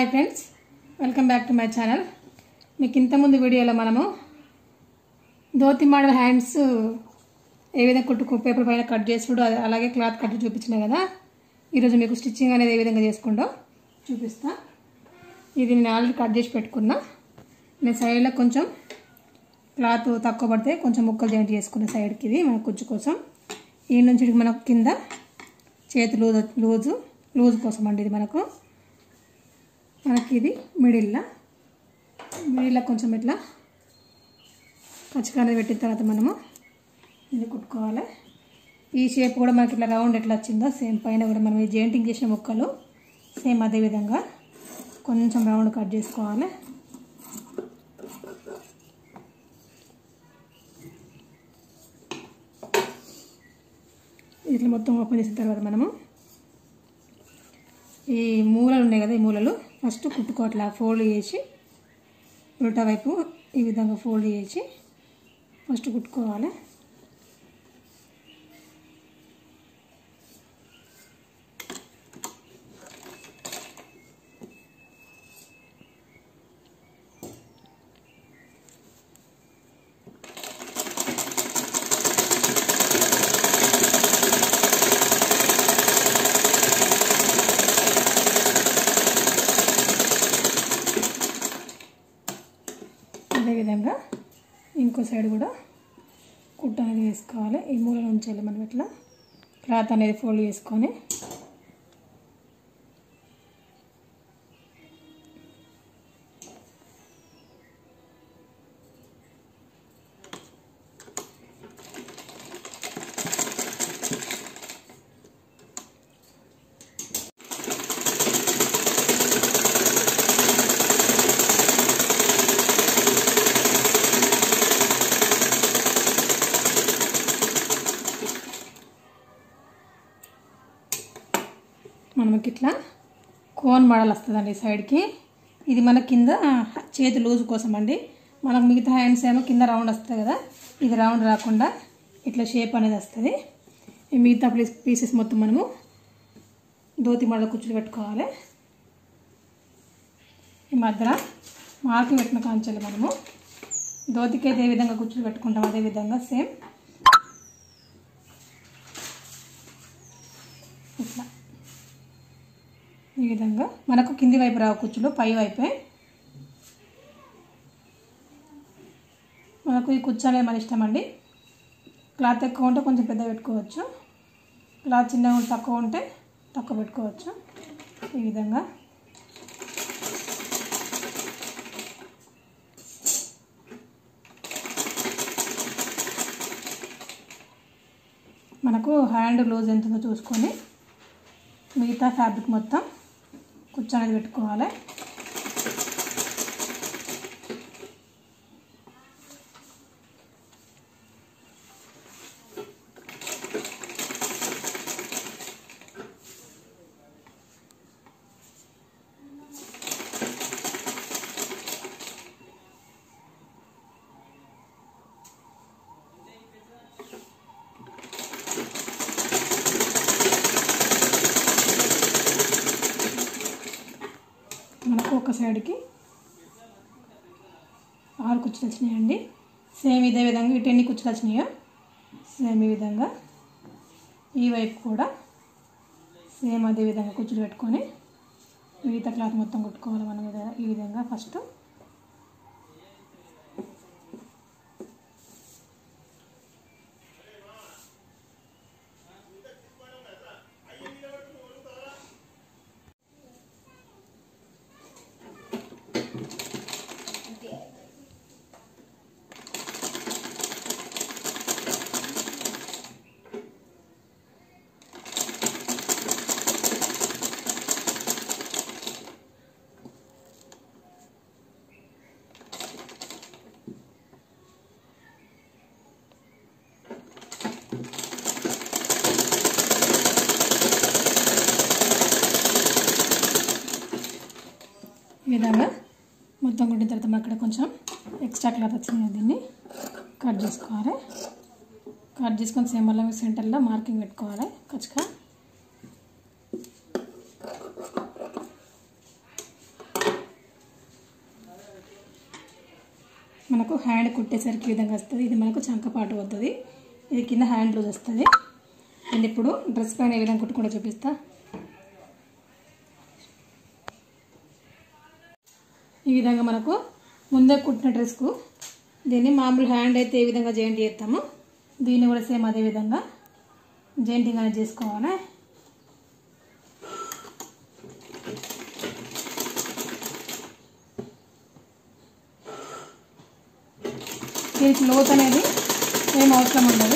hi friends welcome back to my channel మీకు ఇంతకుముందు వీడియోలో మనము ధోతి మోడల్ హ్యాండ్స్ ఏ విధంగా కుట్టుకు పేపర్ పైన కట్ చేసుడు అది అలాగే క్లాత్ కట్ చూపించిన కదా ఈరోజు మీకు స్టిచ్చింగ్ అనేది ఏ విధంగా చేసుకుంటో చూపిస్తా ఇది నేను ఆల్రెడీ కట్ చేసి పెట్టుకున్నా నేను సైడ్లో కొంచెం క్లాత్ తక్కువ పడితే కొంచెం ముక్కలు జాయింట్ చేసుకున్న సైడ్కి ఇది మన కుచ్చు కోసం ఈ నుంచి ఇటు మనకు కింద చేతి లూజ్ లూజు లూజ్ కోసం అండి ఇది మనకు మనకి ఇది మిడిల్లో మిడిల్లో కొంచెం ఇట్లా కచ్చిక అనేది పెట్టిన తర్వాత మనము ఇది కుట్టుకోవాలి ఈ షేప్ కూడా మనకి ఇట్లా రౌండ్ ఎట్లా వచ్చిందో సేమ్ పైన కూడా మనం ఈ జెయింటింగ్ చేసిన ముక్కలు సేమ్ అదే విధంగా కొంచెం రౌండ్ కట్ చేసుకోవాలి ఇట్లా మొత్తం ఓపెన్ చేసిన తర్వాత మనము ఈ మూలలు ఉన్నాయి కదా ఈ మూలలు ఫస్ట్ కుట్టుకోవట్లా ఫోల్డ్ చేసి ఉల్టా వైపు ఈ విధంగా ఫోల్డ్ చేసి ఫస్ట్ కుట్టుకోవాలి అదేవిధంగా ఇంకో సైడ్ కూడా కుట్ట అనేది వేసుకోవాలి ఈ మూల నుంచి మనం ఇట్లా క్లాత్ అనేది ఫోల్డ్ చేసుకొని మనకి ఇట్లా కోన్ మోడల్ వస్తుందండి సైడ్కి ఇది మన కింద చేతి లూజ్ కోసం అండి మనకు మిగతా హ్యాండ్స్ ఏమో కింద రౌండ్ వస్తుంది కదా ఇది రౌండ్ రాకుండా ఇట్లా షేప్ అనేది వస్తుంది ఈ మిగతా ప్లీస్ పీసెస్ మొత్తం మనము దోతి మోడల్ కుచ్చులు పెట్టుకోవాలి ఈ మధ్యలో మార్కింగ్ పెట్టిన కాంచాలి మనము దోతికి అయితే ఏ విధంగా కుచ్చులు పెట్టుకుంటాం అదే విధంగా సేమ్ ఇట్లా ఈ విధంగా మనకు కింది వైపు రావు కుచ్చులు పై వైపే మనకు ఈ కుచ్చు అనేది మన ఇష్టం అండి క్లాత్ ఎక్కువ ఉంటే కొంచెం పెద్ద పెట్టుకోవచ్చు క్లాత్ చిన్నగా ఉంటే తక్కువ ఉంటే తక్కువ పెట్టుకోవచ్చు ఈ విధంగా మనకు హ్యాండ్ లూజ్ ఎంత ఉందో చూసుకొని మిగతా ఫ్యాబ్రిక్ మొత్తం కుచ్చు అనేది పెట్టుకోవాలి మనకు ఒక సైడ్కి ఆరు కుచ్చులు వచ్చినాయండి సేమ్ ఇదే విధంగా ఇటు ఎన్ని కుచ్చులు వచ్చినాయో సేమ్ ఈ విధంగా ఈ వైపు కూడా సేమ్ అదే విధంగా కుచ్చులు పెట్టుకొని మిగతా క్లాత్ మొత్తం కుట్టుకోవాలి మనం ఇదే- ఈ విధంగా ఫస్ట్ ఈ విధంగా మొత్తం కుట్టిన తర్వాత మనకి ఇక్కడ కొంచెం ఎక్స్ట్రా క్లాత్ వచ్చింది దీన్ని కట్ చేసుకోవాలి కట్ చేసుకొని సేమ్ మళ్ళీ సెంటర్లో మార్కింగ్ పెట్టుకోవాలి కచ్చగా హ్యాండ్ కుట్టేసరికి ఈ విధంగా వస్తుంది ఇది మనకు చంకపాటు వస్తుంది ఇది కింద హ్యాండ్ లూజ్ వస్తుంది నేను ఇప్పుడు డ్రెస్ పైన ఏ విధంగా కుట్టుకుంటూ చూపిస్తా ఈ విధంగా మనకు ముందే కుట్టిన డ్రెస్కు దీన్ని మామూలు హ్యాండ్ అయితే ఏ విధంగా జాయింట్ చేస్తామో దీన్ని కూడా సేమ్ అదే విధంగా జాయింటింగ్ అనేది చేసుకోవాలి దీనికి లోత్ అనేది ఏం అవసరం ఉండదు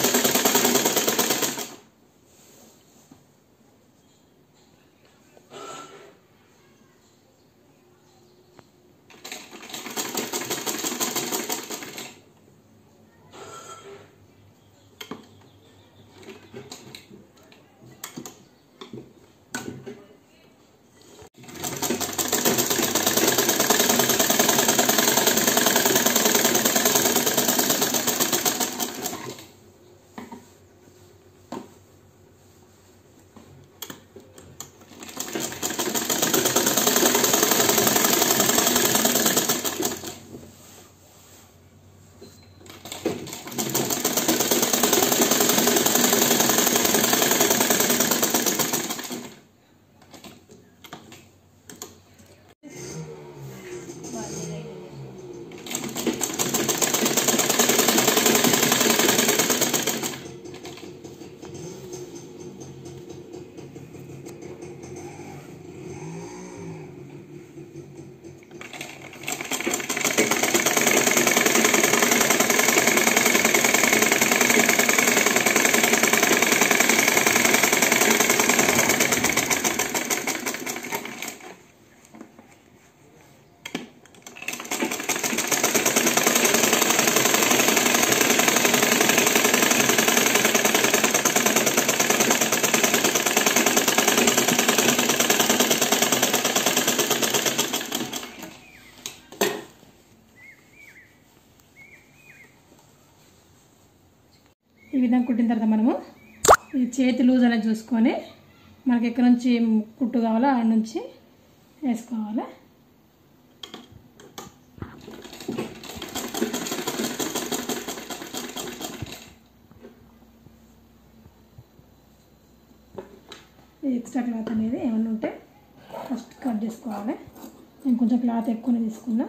ఈ విధంగా కుట్టిన తర్వాత మనము ఈ చేతి లూజ్ అనేది చూసుకొని మనకి ఎక్కడి నుంచి కుట్టు కావాలో ఆ నుంచి వేసుకోవాలి ఈ ఎక్స్ట్రా క్లాత్ అనేది ఏమన్నా ఉంటే ఫస్ట్ కట్ చేసుకోవాలి నేను కొంచెం క్లాత్ ఎక్కువనే తీసుకున్నా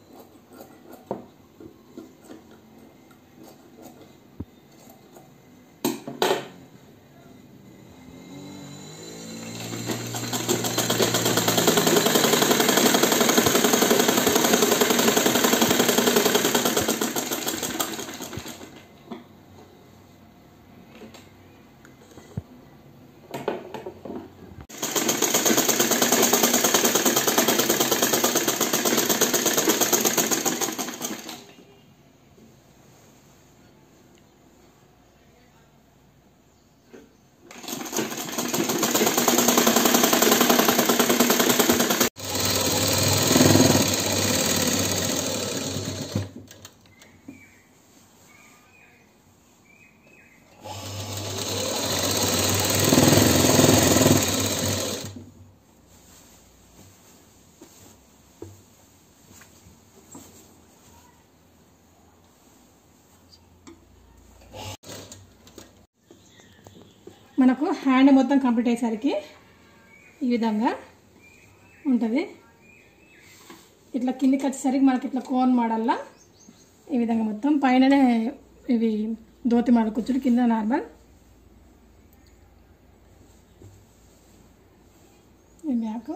మనకు హ్యాండ్ మొత్తం కంప్లీట్ అయ్యేసరికి ఈ విధంగా ఉంటుంది ఇట్లా కిందికి వచ్చేసరికి మనకి ఇట్లా కోన్ మోడల్లా ఈ విధంగా మొత్తం పైననే ఇవి దోతి మోడల్ కూర్చుని కింద నార్మల్ ఈ బ్యాక్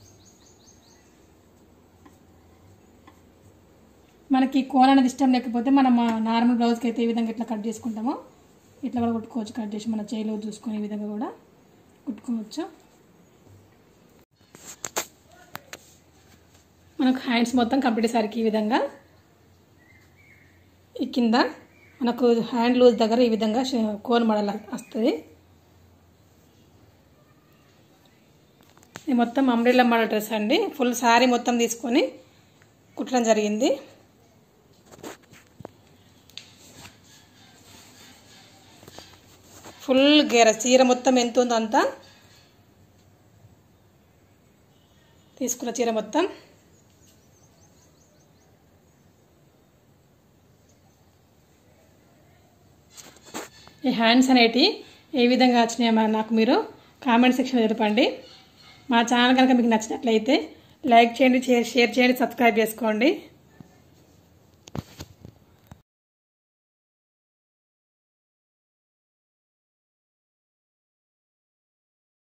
మనకి కోన్ అనేది ఇష్టం లేకపోతే మనం నార్మల్ బ్లౌజ్కి అయితే ఈ విధంగా ఇట్లా కట్ చేసుకుంటామో ఇట్లా కూడా కుట్టుకోవచ్చు కట్ చేసి మన చేయిలో చూసుకునే విధంగా కూడా కుట్టుకోవచ్చు మనకు హ్యాండ్స్ మొత్తం కంప్లీట్ అయ్యేసరికి ఈ విధంగా ఈ కింద మనకు హ్యాండ్ లూజ్ దగ్గర ఈ విధంగా షే- కోన్ మోడల్ వస్తుంది ఇది మొత్తం అంబ్రెల్లా మోడల్ డ్రెస్ అండి ఫుల్ శారీ మొత్తం తీసుకొని కుట్టడం జరిగింది ఫుల్ గేర చీర మొత్తం ఎంత ఉందో అంతా తీసుకున్న చీర మొత్తం ఈ హ్యాండ్స్ అనేటివి ఏ విధంగా వచ్చినాయో మరి నాకు మీరు కామెంట్ సెక్షన్లో తెలపండి మా ఛానల్ కనుక మీకు నచ్చినట్లయితే లైక్ చేయండి షేర్ షేర్ చేయండి సబ్స్క్రైబ్ చేసుకోండి